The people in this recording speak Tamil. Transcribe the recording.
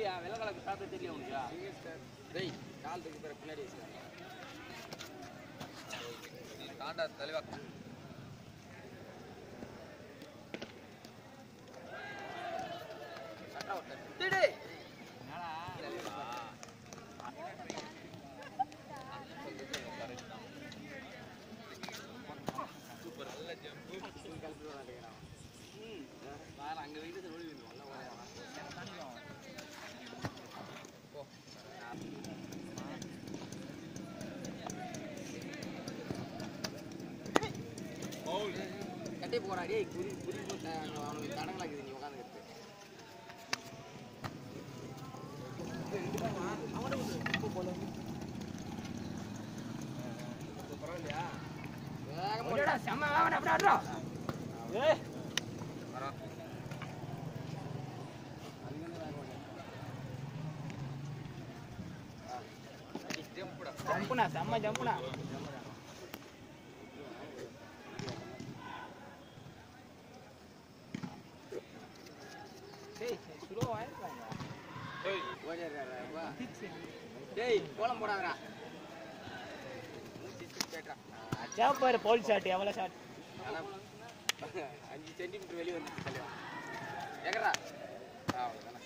இல்லையா வெள்ளை கலக்கு சாப்பிட்டு தெரியல உனக்கு டேய் கால் தூக்கி பாரு பின்னாடி வச்சுக்கோங்க தாண்டா தெளிவா சட்டா விட்டேன். டேய், டேய். சூப்பர் நல்ல ஜம்ப் கலந்து விளையாடுறான் வேற அங்க வீட்டு ஓடி வந்துடும் போ கட்டி போறா டேய் குறி குறி போட்ட அவனுக்கு தடங்கலாக்குது நீ உட்காந்துக்கிறது பரவாயில்லையா வேகமா செம்ம வேவன அப்படி ஆடுறா ஏய் வரோம் ஜம்புடா ஜம்புனா செம்ம ஜம்புனா டேய் ஸ்லோ ஆயிருக்காங்க ஓடிடுறா டேய் கோலம் போடாதடா மூச்சு கேட்டா அச்சா பாரு போல் ஷாட் எவ்வளவு ஷாட் ஆனா அஞ்சு சென்டிமீட்டர் வெளியே வந்துச்சு தலைவா எங்கடா ஆ அவ்வளோதானே